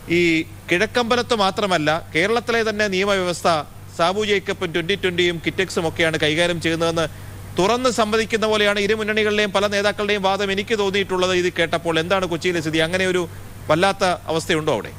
ഈ കിഴക്കമ്പലത്ത് മാത്രമല്ല കേരളത്തിലെ തന്നെ നിയമവ്യവസ്ഥ സാബു ജേക്കബും ട്വന്റി ട്വന്റിയും കിറ്റക്സും ഒക്കെയാണ് കൈകാര്യം ചെയ്യുന്നതെന്ന് തുറന്ന് സമ്മതിക്കുന്ന പോലെയാണ് ഇരു മുന്നണികളിലെയും പല നേതാക്കളുടെയും വാദം എനിക്ക് തോന്നിയിട്ടുള്ളത് ഇത് കേട്ടപ്പോൾ എന്താണ് കൊച്ചിയിലെ സ്ഥിതി അങ്ങനെ ഒരു വല്ലാത്ത അവസ്ഥയുണ്ടോ അവിടെ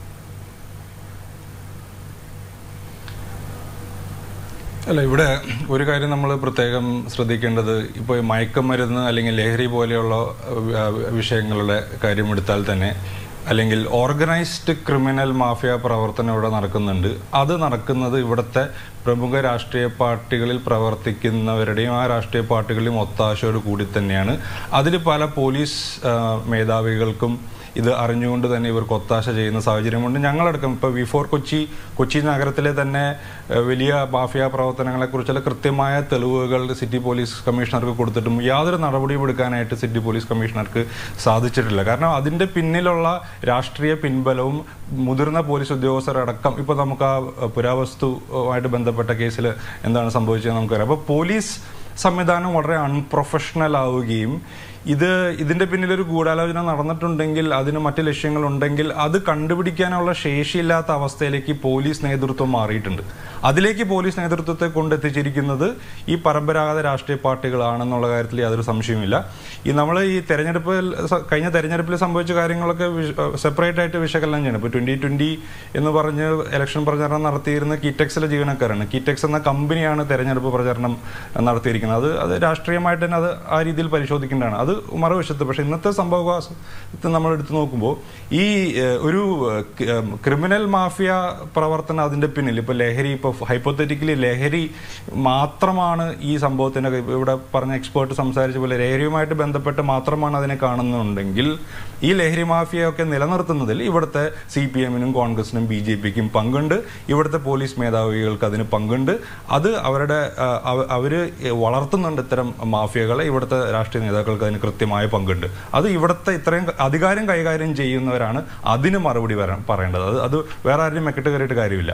അല്ല ഇവിടെ ഒരു കാര്യം നമ്മൾ പ്രത്യേകം ശ്രദ്ധിക്കേണ്ടത് ഇപ്പോൾ ഈ മയക്കമരുന്ന് അല്ലെങ്കിൽ ലഹരി പോലെയുള്ള അഹ്, വിഷയങ്ങളുടെ കാര്യം എടുത്താൽ തന്നെ അല്ലെങ്കിൽ ഓർഗനൈസ്ഡ് ക്രിമിനൽ മാഫിയ പ്രവർത്തനം ഇവിടെ നടക്കുന്നുണ്ട് അത് നടക്കുന്നത് ഇവിടുത്തെ പ്രമുഖ രാഷ്ട്രീയ പാർട്ടികളിൽ പ്രവർത്തിക്കുന്നവരുടെയും ആ രാഷ്ട്രീയ പാർട്ടികളുടെയും ഒത്താശയോട് കൂടി തന്നെയാണ് അതിൽ പല പോലീസ് ആ, മേധാവികൾക്കും ഇത് അറിഞ്ഞുകൊണ്ട് തന്നെ ഇവർക്ക് ഒത്താശ ചെയ്യുന്ന സാഹചര്യമുണ്ട് ഞങ്ങളടക്കം ഇപ്പോൾ വി ഫോർ കൊച്ചി കൊച്ചി നഗരത്തിലെ തന്നെ ഏഹ്, വലിയ മാഫിയ പ്രവർത്തനങ്ങളെക്കുറിച്ചുള്ള കൃത്യമായ തെളിവുകൾ സിറ്റി പോലീസ് കമ്മീഷണർക്ക് കൊടുത്തിട്ടും യാതൊരു നടപടിയും എടുക്കാനായിട്ട് സിറ്റി പോലീസ് കമ്മീഷണർക്ക് സാധിച്ചിട്ടില്ല കാരണം അതിൻ്റെ പിന്നിലുള്ള രാഷ്ട്രീയ പിൻബലവും മുതിർന്ന പോലീസ് ഉദ്യോഗസ്ഥരടക്കം ഇപ്പോൾ നമുക്ക് ആ ഏഹ്, പുരാവസ്തുവായിട്ട് ബന്ധപ്പെട്ട കേസിൽ എന്താണ് സംഭവിച്ചത് നമുക്കറിയാം അപ്പോൾ പോലീസ് സംവിധാനം വളരെ അൺപ്രൊഫഷണൽ ആവുകയും ഇത് ഇതിന്റെ പിന്നിൽ ഒരു ഗൂഢാലോചന നടന്നിട്ടുണ്ടെങ്കിൽ അതിന് മറ്റ് ലക്ഷ്യങ്ങളുണ്ടെങ്കിൽ അത് കണ്ടുപിടിക്കാനുള്ള ശേഷിയില്ലാത്ത അവസ്ഥയിലേക്ക് പോലീസ് നേതൃത്വം മാറിയിട്ടുണ്ട് അതിലേക്ക് പോലീസ് നേതൃത്വത്തെ കൊണ്ടെത്തിച്ചിരിക്കുന്നത് ഈ പരമ്പരാഗത രാഷ്ട്രീയ പാർട്ടികളാണെന്നുള്ള കാര്യത്തിൽ യാതൊരു സംശയവുമില്ല ഈ നമ്മൾ ഈ തെരഞ്ഞെടുപ്പിൽ സ- കഴിഞ്ഞ തെരഞ്ഞെടുപ്പിൽ സംഭവിച്ച കാര്യങ്ങളൊക്കെ സെപ്പറേറ്റ് ആയിട്ട് വിശകലനം ചെയ്യണം ഇപ്പോൾ ട്വന്റി ട്വന്റി എന്ന് പറഞ്ഞ് ഇലക്ഷൻ പ്രചാരണം നടത്തിയിരുന്ന കീറ്റെക്സിലെ ജീവനക്കാരാണ് കീറ്റെക്സ് എന്ന കമ്പനിയാണ് തെരഞ്ഞെടുപ്പ് പ്രചാരണം നടത്തിയിരിക്കുന്നത് അത് അത് രാഷ്ട്രീയമായിട്ട് തന്നെ അത് ആ രീതിയിൽ പരിശോധിക്കേണ്ടതാണ് അത് മറുവശത്ത് പക്ഷേ ഇന്നത്തെ സംഭവത്തെ നമ്മൾ എടുത്തു നോക്കുമ്പോൾ ഈ ഏഹ്, ഒരു ഏഹ്, ക- ഏഹ്, ക്രിമിനൽ മാഫിയ പ്രവർത്തനം അതിന്റെ പിന്നിൽ ഇപ്പോൾ ലഹരി ഇപ്പോൾ ഹൈപ്പോത്തറ്റിക്കലി ലഹരി മാത്രമാണ് ഈ സംഭവത്തിന് ഇവിടെ പറഞ്ഞ എക്സ്പേർട്ട് സംസാരിച്ച പോലെ ലഹരിയുമായിട്ട് ബന്ധപ്പെട്ട് മാത്രമാണ് അതിനെ കാണുന്നുണ്ടെങ്കിൽ ഈ ലഹരി മാഫിയയൊക്കെ നിലനിർത്തുന്നതിൽ ഇവിടുത്തെ സി പി എമ്മിനും കോൺഗ്രസിനും ബി ജെ പിക്കും പങ്കുണ്ട് ഇവിടുത്തെ പോലീസ് മേധാവികൾക്ക് അതിന് പങ്കുണ്ട് അത് അവരുടെ ആ, അവ- അവര് വളർത്തുന്നുണ്ട് ഇത്തരം മാഫിയകളെ ഇവിടുത്തെ രാഷ്ട്രീയ നേതാക്കൾക്ക് അതിന് കൃത്യമായ പങ്കുണ്ട് അത് ഇവിടുത്തെ ഇത്രയും അധികാരം കൈകാര്യം ചെയ്യുന്നവരാണ് അതിന് മറുപടി വരാൻ പറയേണ്ടത് അത് അത് വേറെ ആരും മെക്കിട്ട് കയറിയിട്ട് കാര്യമില്ല